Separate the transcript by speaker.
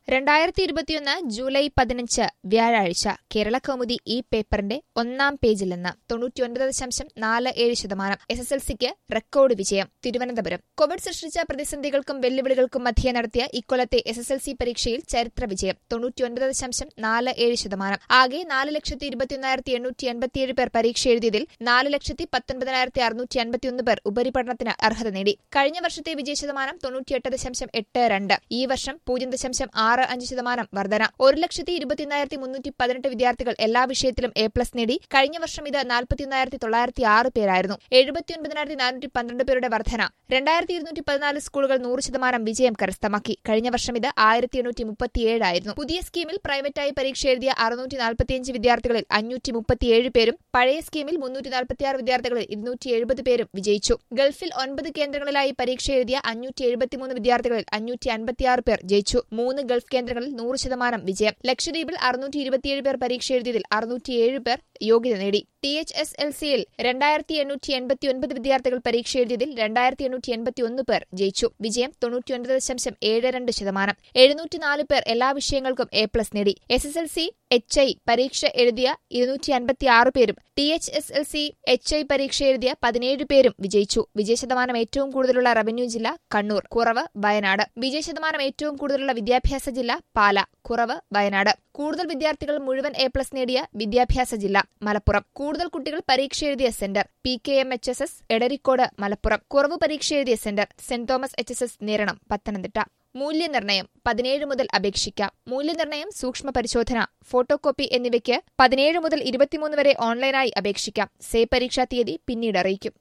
Speaker 1: രണ്ടായിരത്തി ഇരുപത്തിയൊന്ന് ജൂലൈ പതിനഞ്ച് വ്യാഴാഴ്ച കേരള കൗമുദി ഈ പേപ്പറിന്റെ ഒന്നാം പേജിൽ നിന്ന് തൊണ്ണൂറ്റിയൊൻപത് ദശാംശം നാല് ഏഴ് ശതമാനം എസ് എസ് എൽ സിക്ക് റെക്കോർഡ് വിജയം തിരുവനന്തപുരം കോവിഡ് സൃഷ്ടിച്ച പ്രതിസന്ധികൾക്കും വെല്ലുവിളികൾക്കും മധ്യേ നടത്തിയ ഇക്കൊല്ലത്തെ എസ് എസ് എൽ സി പരീക്ഷയിൽ ചരിത്ര വിജയം തൊണ്ണൂറ്റിയൊൻപത് ദശാംശം നാല് ഏഴ് ശതമാനം ആകെ നാല് ലക്ഷത്തി ഇരുപത്തിയൊന്നായിരത്തി എണ്ണൂറ്റി എൺപത്തിയേഴ് പേർ പരീക്ഷ എഴുതിയതിൽ നാല് ലക്ഷത്തി പത്തൊൻപതിനായിരത്തി അറുന്നൂറ്റി അൻപത്തിയൊന്ന് പേർ ഉപരിപഠനത്തിന് അർഹത നേടി കഴിഞ്ഞ വർഷത്തെ വിജയ ശതമാനം തൊണ്ണൂറ്റിയെട്ട് ദശാംശം എട്ട് രണ്ട് ഈ വർഷം പൂജ്യം ദശാംശം ആറ് അഞ്ച് ശതമാനം വർധന ഒരു ലക്ഷത്തി ഇരുപത്തിയൊന്നായിരത്തി മുന്നൂറ്റി പതിനെട്ട് വിദ്യാർത്ഥികൾ എല്ലാ വിഷയത്തിലും എ പ്ലസ് നേടി കഴിഞ്ഞ വർഷം ഇത് നാൽപ്പത്തിയൊന്നായിരത്തി തൊള്ളായിരത്തി ആറ് പേരായിരുന്നു എഴുപത്തിയൊൻപതിനായിരത്തി നാനൂറ്റി പന്ത്രണ്ട് പേരുടെ വർധന രണ്ടായിരത്തി ഇരുന്നൂറ്റി പതിനാല് സ്കൂളുകൾ നൂറ് ശതമാനം വിജയം കരസ്ഥമാക്കി കഴിഞ്ഞ വർഷം ഇത് ആയിരത്തി എണ്ണൂറ്റി മുപ്പത്തിയേഴായിരുന്നു പുതിയ സ്കീമിൽ പ്രൈവറ്റായി പരീക്ഷ എഴുതിയ അറുന്നൂറ്റി നാൽപ്പത്തിയഞ്ച് വിദ്യാർത്ഥികളിൽ അഞ്ഞൂറ്റി മുപ്പത്തിയേഴ് പേരും പഴയ സ്കീമിൽ മുന്നൂറ്റി നാൽപ്പത്തിയാറ് വിദ്യാർത്ഥികളിൽ ഇരുന്നൂറ്റി എഴുപത് പേരും വിജയിച്ചു ഗൾഫിൽ ഒൻപത് കേന്ദ്രങ്ങളിലായി പരീക്ഷ എഴുതിയ അഞ്ഞൂറ്റി എഴുപത്തിമൂന്ന് വിദ്യാർത്ഥികളിൽ അഞ്ഞൂറ്റി അൻപത്തിയാറ് പേർ ജയിച്ചു മൂന്ന് ഗൾഫ് കേന്ദ്രങ്ങളിൽ നൂറ് ശതമാനം വിജയം ലക്ഷദ്വീപിൽ അറുന്നൂറ്റി ഇരുപത്തിയേഴ് പേർ പരീക്ഷ എഴുതിയതിൽ അറുന്നൂറ്റിയേഴ് പേർ യോഗ്യത നേടി ടി എച്ച് എസ് എൽ സിയിൽ രണ്ടായിരത്തി എണ്ണൂറ്റി എൺപത്തി ഒൻപത് വിദ്യാർത്ഥികൾ പരീക്ഷ എഴുതിയതിൽ രണ്ടായിരത്തി എണ്ണൂറ്റി എൺപത്തി ഒന്ന് പേർ ജയിച്ചു വിജയം തൊണ്ണൂറ്റിയൊൻപത് ദശാംശം ഏഴ് രണ്ട് ശതമാനം എഴുന്നൂറ്റിനാല് പേർ എല്ലാ വിഷയങ്ങൾക്കും എ പ്ലസ് നേടി S S L C H I പരീക്ഷ എഴുതിയ ഇരുന്നൂറ്റി അൻപത്തി ആറ് പേരും T H S L C H I പരീക്ഷ എഴുതിയ പതിനേഴ് പേരും വിജയിച്ചു വിജയശതമാനം ഏറ്റവും കൂടുതലുള്ള റവന്യൂ ജില്ല കണ്ണൂർ കുറവ് വയനാട് വിജയശതമാനം ഏറ്റവും കൂടുതലുള്ള വിദ്യാഭ്യാസ ജില്ല പാല കുറവ് വയനാട് കൂടുതൽ വിദ്യാർത്ഥികൾ മുഴുവൻ എ പ്ലസ് നേടിയ വിദ്യാഭ്യാസ ജില്ല മലപ്പുറം കൂടുതൽ കുട്ടികൾ പരീക്ഷ എഴുതിയ centre P K M H S S Edarikode Malappuram കുറവ് പരീക്ഷ എഴുതിയ സെന്റർ സെന്റ് തോമസ് എച്ച് എസ് എസ് നേരണം പത്തനംതിട്ട മൂല്യനിർണ്ണയം പതിനേഴ് മുതൽ അപേക്ഷിക്കാം മൂല്യനിർണ്ണയം സൂക്ഷ്മ പരിശോധന ഫോട്ടോകോപ്പി എന്നിവയ്ക്ക് പതിനേഴ് മുതൽ ഇരുപത്തിമൂന്ന് വരെ ഓൺലൈനായി അപേക്ഷിക്കാം സേ പരീക്ഷാ തീയതി പിന്നീട് അറിയിക്കും